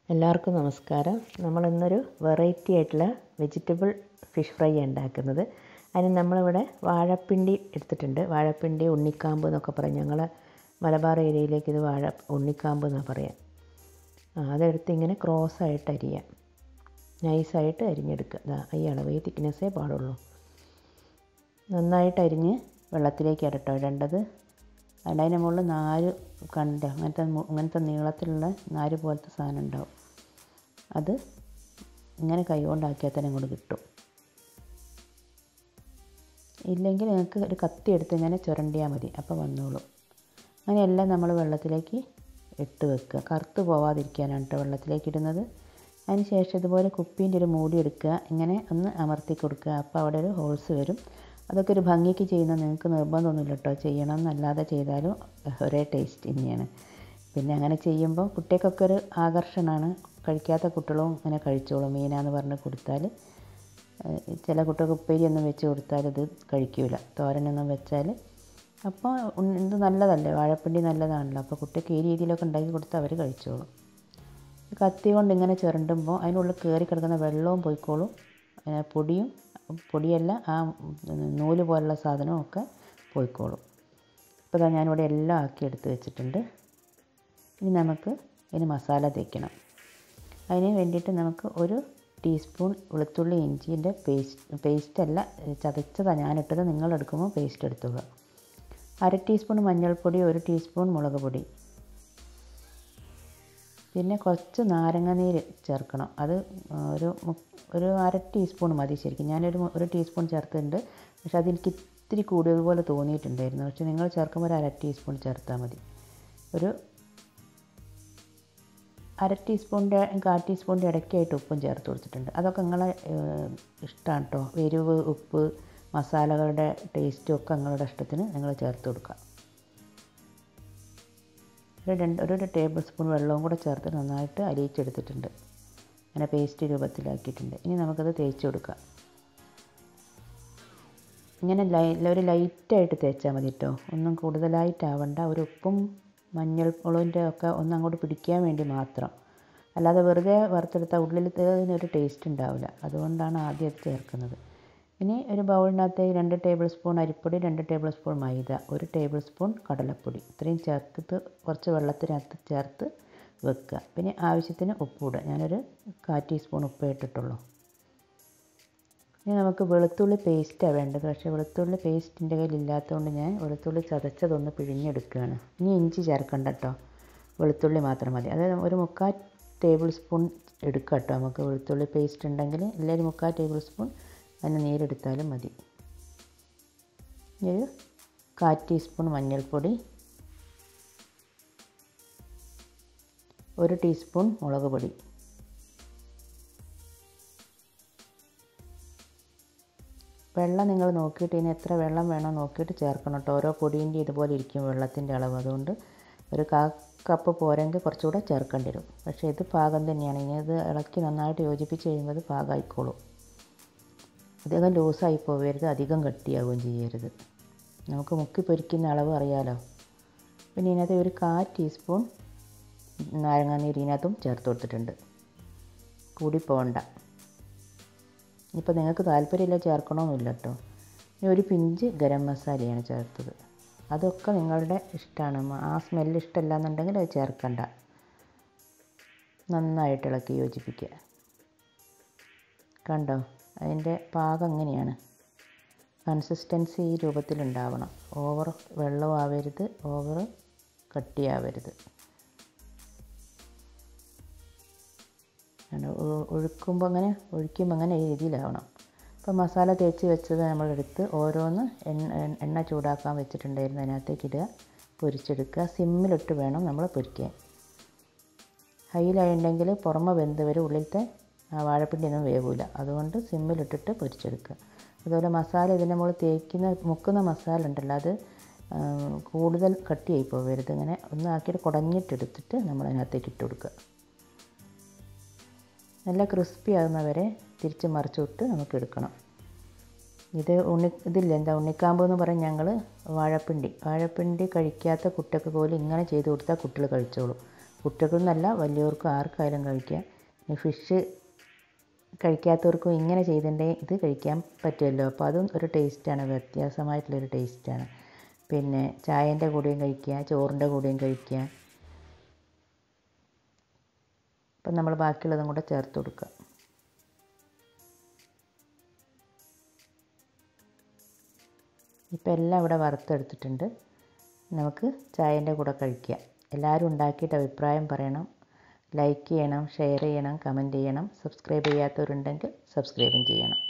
എല്ലാവർക്കും നമസ്കാരം നമ്മളിന്നൊരു വെറൈറ്റി ആയിട്ടുള്ള വെജിറ്റബിൾ ഫിഷ് ഫ്രൈ ഉണ്ടാക്കുന്നത് അതിന് നമ്മളിവിടെ വാഴപ്പിണ്ടി എടുത്തിട്ടുണ്ട് വാഴപ്പിണ്ടി ഉണ്ണിക്കാമ്പ് എന്നൊക്കെ പറയും ഞങ്ങൾ മലബാർ ഏരിയയിലേക്ക് ഇത് വാഴ ഉണ്ണിക്കാമ്പ് എന്നാണ് പറയുക ആ അതെടുത്ത് ഇങ്ങനെ ക്രോസ് ആയിട്ട് അരിയാം നൈസായിട്ട് അരിഞ്ഞെടുക്കുക ഇതാ ഈ അളവ് ഈ തിക്നെസ്സേ പാടുള്ളൂ നന്നായിട്ട് അരിഞ്ഞ് വെള്ളത്തിലേക്ക് ഇടട്ടോ ഇടേണ്ടത് അതിൻ്റെ മുകളിൽ നാര് കണ്ട് അങ്ങനത്തെ അങ്ങനത്തെ നീളത്തിലുള്ള നാര് പോലത്തെ സാധനം ഉണ്ടാവും അത് ഇങ്ങനെ കൈ കൊണ്ടാക്കിയാൽ തന്നെ ഇങ്ങോട്ട് കിട്ടും ഇല്ലെങ്കിൽ നിങ്ങൾക്ക് ഒരു കത്തി എടുത്ത് ഇങ്ങനെ ചുരണ്ടിയാൽ മതി അപ്പോൾ വന്നോളും അങ്ങനെയെല്ലാം നമ്മൾ വെള്ളത്തിലേക്ക് ഇട്ട് വെക്കുക കറുത്ത് പോവാതിരിക്കാനാണ് കേട്ടോ വെള്ളത്തിലേക്ക് ഇടുന്നത് അതിന് ശേഷം ഇതുപോലെ കുപ്പീൻ്റെ ഒരു മൂടി എടുക്കുക ഇങ്ങനെ ഒന്ന് അമർത്തി കൊടുക്കുക അപ്പോൾ അവിടെ ഒരു ഹോൾസ് വരും അതൊക്കെ ഒരു ഭംഗിക്ക് ചെയ്യുന്ന നിങ്ങൾക്ക് നിർബന്ധമൊന്നുമില്ല കേട്ടോ ചെയ്യണം എന്നല്ലാതെ ചെയ്താലും ഒരേ ടേസ്റ്റ് തന്നെയാണ് പിന്നെ അങ്ങനെ ചെയ്യുമ്പോൾ കുട്ടികൾക്കൊക്കെ ഒരു ആകർഷണമാണ് കഴിക്കാത്ത കുട്ടികളും ഇങ്ങനെ കഴിച്ചോളും മീനാന്ന് പറഞ്ഞ് കൊടുത്താൽ ചില കുട്ടികൾക്ക് ഉപ്പേരിയൊന്നും വെച്ച് കൊടുത്താൽ ഇത് കഴിക്കില്ല തോരനൊന്നും വെച്ചാൽ അപ്പോൾ ഇത് നല്ലതല്ലേ വാഴപ്പിണ്ടി നല്ലതാണല്ലോ അപ്പോൾ കുട്ടിക്ക് ഈ രീതിയിലൊക്കെ ഉണ്ടാക്കി കൊടുത്താൽ അവർ കഴിച്ചോളും കത്തി കൊണ്ട് ഇങ്ങനെ ചുരണ്ടുമ്പോൾ അതിനുള്ളിൽ കയറി കിടക്കുന്ന വെള്ളവും പോയിക്കോളും പൊടിയും പൊടിയല്ല ആ നൂല് പോലുള്ള സാധനവും ഒക്കെ പോയിക്കോളും ഇപ്പോൾ ഇതാ ഞാനിവിടെ എല്ലാം ആക്കി എടുത്ത് വെച്ചിട്ടുണ്ട് ഇനി നമുക്ക് ഇതിന് മസാല തേക്കണം അതിന് വേണ്ടിയിട്ട് നമുക്ക് ഒരു ടീസ്പൂൺ വെളുത്തുള്ളി ഇഞ്ചിൻ്റെ പേസ്റ്റ് പേസ്റ്റല്ല ചതച്ചതാണ് ഞാനിട്ടത് നിങ്ങൾ എടുക്കുമ്പോൾ പേസ്റ്റ് എടുത്തുക അര ടീസ്പൂൺ മഞ്ഞൾപ്പൊടി ഒരു ടീസ്പൂൺ മുളക് പൊടി പിന്നെ കുറച്ച് നാരങ്ങ നീര് ചേർക്കണം അത് ഒരു ഒരു അര ടീസ്പൂൺ മതി ശരിക്കും ഞാനൊരു ഒരു ടീസ്പൂൺ ചേർത്തിട്ടുണ്ട് പക്ഷെ അതെനിക്ക് ഇത്തിരി കൂടിയതുപോലെ തോന്നിയിട്ടുണ്ടായിരുന്നു പക്ഷെ നിങ്ങൾ ചേർക്കുമ്പോൾ ഒരു അര ടീസ്പൂൺ ചേർത്താൽ മതി ഒരു അര ടീസ്പൂണിൻ്റെ കാൽ ടീസ്പൂണിൻ്റെ ഇടയ്ക്കായിട്ട് ഉപ്പും ചേർത്ത് കൊടുത്തിട്ടുണ്ട് അതൊക്കെ നിങ്ങളെ ഇഷ്ടമാണ് കേട്ടോ എരിവ് ഉപ്പ് മസാലകളുടെ ടേസ്റ്റും ഒക്കെ നിങ്ങളുടെ ഇഷ്ടത്തിന് നിങ്ങൾ ചേർത്ത് കൊടുക്കുക ഒരു രണ്ട് ഒരു ടേബിൾ സ്പൂൺ വെള്ളവും കൂടെ ചേർത്ത് നന്നായിട്ട് അരിയിച്ചെടുത്തിട്ടുണ്ട് അങ്ങനെ പേസ്റ്റ് രൂപത്തിലാക്കിയിട്ടുണ്ട് ഇനി നമുക്കത് തേച്ച് കൊടുക്കാം ഇങ്ങനെ ലൈ ഒരു ലൈറ്റായിട്ട് തേച്ചാൽ മതി കേട്ടോ ഒന്നും കൂടുതലായിട്ടാവണ്ട ഒരു ഉപ്പും മഞ്ഞൾ മുളകിൻ്റെ ഒക്കെ ഒന്ന് അങ്ങോട്ട് പിടിക്കാൻ വേണ്ടി മാത്രം അല്ലാതെ വെറുതെ വറുത്തെടുത്താൽ ഉള്ളിലത്തേതിനൊരു ടേസ്റ്റ് ഉണ്ടാവില്ല അതുകൊണ്ടാണ് ആദ്യം അത് ചേർക്കുന്നത് ഇനി ഒരു ബൗളിനകത്തേക്ക് രണ്ട് ടേബിൾ സ്പൂൺ അരിപ്പൊടി രണ്ട് ടേബിൾ സ്പൂൺ മൈദ ഒരു ടേബിൾ സ്പൂൺ കടലപ്പൊടി ഇത്രയും ചേർത്തിട്ട് കുറച്ച് വെള്ളത്തിനകത്ത് ചേർത്ത് വെക്കുക പിന്നെ ആവശ്യത്തിന് ഉപ്പിടുക ഞാനൊരു കാൽ ടീസ്പൂൺ ഉപ്പ് ഇട്ടിട്ടുള്ളൂ ഇനി നമുക്ക് വെളുത്തുള്ളി പേസ്റ്റാണ് വേണ്ടത് പക്ഷേ വെളുത്തുള്ളി പേസ്റ്റ് എൻ്റെ കയ്യിൽ ഇല്ലാത്തതുകൊണ്ട് ഞാൻ വെളുത്തുള്ളി ചതച്ചതൊന്ന് പിഴിഞ്ഞെടുക്കുകയാണ് ഇനി ഇഞ്ചി ചേർക്കണ്ട കേട്ടോ വെളുത്തുള്ളി മാത്രം മതി അതായത് ഒരു മുക്കാൽ ടേബിൾ സ്പൂൺ എടുക്കുക കേട്ടോ നമുക്ക് വെളുത്തുള്ളി പേസ്റ്റ് ഉണ്ടെങ്കിൽ ഇല്ലെങ്കിൽ മുക്കാൽ ടേബിൾ സ്പൂൺ അതിന് നീരെടുത്താലും മതി ഒരു കാൽ ടീസ്പൂൺ മഞ്ഞൾപ്പൊടി ഒരു ടീസ്പൂൺ മുളക് പൊടി വെള്ളം നിങ്ങൾ നോക്കിയിട്ട് ഇനി എത്ര വെള്ളം വേണോ നോക്കിയിട്ട് ചേർക്കണം കേട്ടോ ഓരോ പൊടീൻ്റെ ഇതുപോലെ ഇരിക്കും വെള്ളത്തിൻ്റെ അളവ് അതുകൊണ്ട് ഒരു കാ കപ്പ് പോരെങ്കിൽ കുറച്ചുകൂടെ ചേർക്കേണ്ടി വരും പക്ഷേ ഇത് പാകം തന്നെയാണ് ഇനി ഇത് ഇളക്കി നന്നായിട്ട് യോജിപ്പിച്ച് കഴിയുമ്പോൾ അത് പാകമായിക്കോളും അധികം ലൂസായി പോകരുത് അധികം കട്ടിയാവുകയും ചെയ്യരുത് നമുക്ക് മുക്കി പൊരിക്കുന്ന അളവ് അറിയാലോ പിന്നെ ഇതിനകത്ത് ഒരു കാൽ ടീസ്പൂൺ നാരങ്ങാനീര് ഇതിനകത്തും ചേർത്ത് കൊടുത്തിട്ടുണ്ട് കൂടി പോകണ്ട ഇപ്പോൾ നിങ്ങൾക്ക് താല്പര്യമില്ല ചേർക്കണമെന്നില്ല കേട്ടോ ഇനി ഒരു പിഞ്ച് ഗരം മസാലയാണ് ചേർത്തത് അതൊക്കെ നിങ്ങളുടെ ഇഷ്ടമാണ് ആ സ്മെല്ല് ഇഷ്ടമല്ല എന്നുണ്ടെങ്കിൽ അത് ചേർക്കണ്ട നന്നായിട്ട് ഇളക്കി യോജിപ്പിക്കുക കണ്ടോ അതിൻ്റെ പാകം എങ്ങനെയാണ് കൺസിസ്റ്റൻസി ഈ രൂപത്തിലുണ്ടാവണം ഓവർ വെള്ളമാവരുത് ഓവർ കട്ടിയാവരുത് ഒഴുക്കുമ്പോൾ അങ്ങനെ ഒഴിക്കുമ്പോൾ അങ്ങനെ ഈ രീതിയിലാവണം അപ്പോൾ മസാല തേച്ച് വെച്ചത് നമ്മളെടുത്ത് ഓരോന്ന് എണ്ണ എണ്ണ ചൂടാക്കാൻ വെച്ചിട്ടുണ്ടായിരുന്നു അതിനകത്തേക്ക് ഇടുക പൊരിച്ചെടുക്കുക സിമ്മിലിട്ട് വേണം നമ്മൾ പൊരിക്കാൻ ഹൈയിലായിട്ടുണ്ടെങ്കിൽ പുറമെ വെന്ത് വരും ഉള്ളിലത്തെ ആ വാഴപ്പിണ്ടിയൊന്നും വേവില്ല അതുകൊണ്ട് സിമ്മിലിട്ടിട്ട് പൊരിച്ചെടുക്കുക അതുപോലെ മസാല ഇതിൻ്റെ മുകളിൽ തേക്കുന്ന മുക്കുന്ന മസാല ഉണ്ടല്ലോ അത് കൂടുതൽ കട്ടിയായി പോകരുത് ഇങ്ങനെ ഒന്ന് ആക്കിയിട്ട് കുടഞ്ഞിട്ടെടുത്തിട്ട് നമ്മൾ അതിനകത്തേക്ക് ഇട്ട് കൊടുക്കുക നല്ല ക്രിസ്പി ആകുന്നവരെ തിരിച്ച് മറിച്ച് വിട്ട് നമുക്ക് എടുക്കണം ഇത് ഉണ്ണി ഇതില്ല എന്താ ഉണ്ണിക്കാമ്പ് എന്ന് പറയും ഞങ്ങൾ വാഴപ്പിണ്ടി വാഴപ്പിണ്ടി കഴിക്കാത്ത കുട്ടികൾക്ക് പോലും ഇങ്ങനെ ചെയ്ത് കൊടുത്താൽ കുട്ടികൾ കഴിച്ചോളും കുട്ടികൾക്കെന്നല്ല വലിയവർക്കും ആർക്കായാലും കഴിക്കാം ഇനി ഫിഷ് കഴിക്കാത്തവർക്കും ഇങ്ങനെ ചെയ്തിട്ടുണ്ടെങ്കിൽ ഇത് കഴിക്കാൻ പറ്റുമല്ലോ അപ്പോൾ അതും ഒരു ടേസ്റ്റാണ് വ്യത്യാസമായിട്ടുള്ളൊരു ടേസ്റ്റാണ് പിന്നെ ചായൻ്റെ കൂടെയും കഴിക്കുക ചോറിൻ്റെ കൂടെയും കഴിക്കുക അപ്പം നമ്മൾ ബാക്കിയുള്ളതും കൂടെ ചേർത്ത് കൊടുക്കുക ഇപ്പം എല്ലാം ഇവിടെ വറുത്തെടുത്തിട്ടുണ്ട് നമുക്ക് ചായൻ്റെ കൂടെ കഴിക്കാം എല്ലാവരും ഉണ്ടാക്കിയിട്ട് അഭിപ്രായം പറയണം ലൈക്ക് ചെയ്യണം ഷെയർ ചെയ്യണം കമൻറ്റ് ചെയ്യണം സബ്സ്ക്രൈബ് ചെയ്യാത്തവരുണ്ടെങ്കിൽ സബ്സ്ക്രൈബും ചെയ്യണം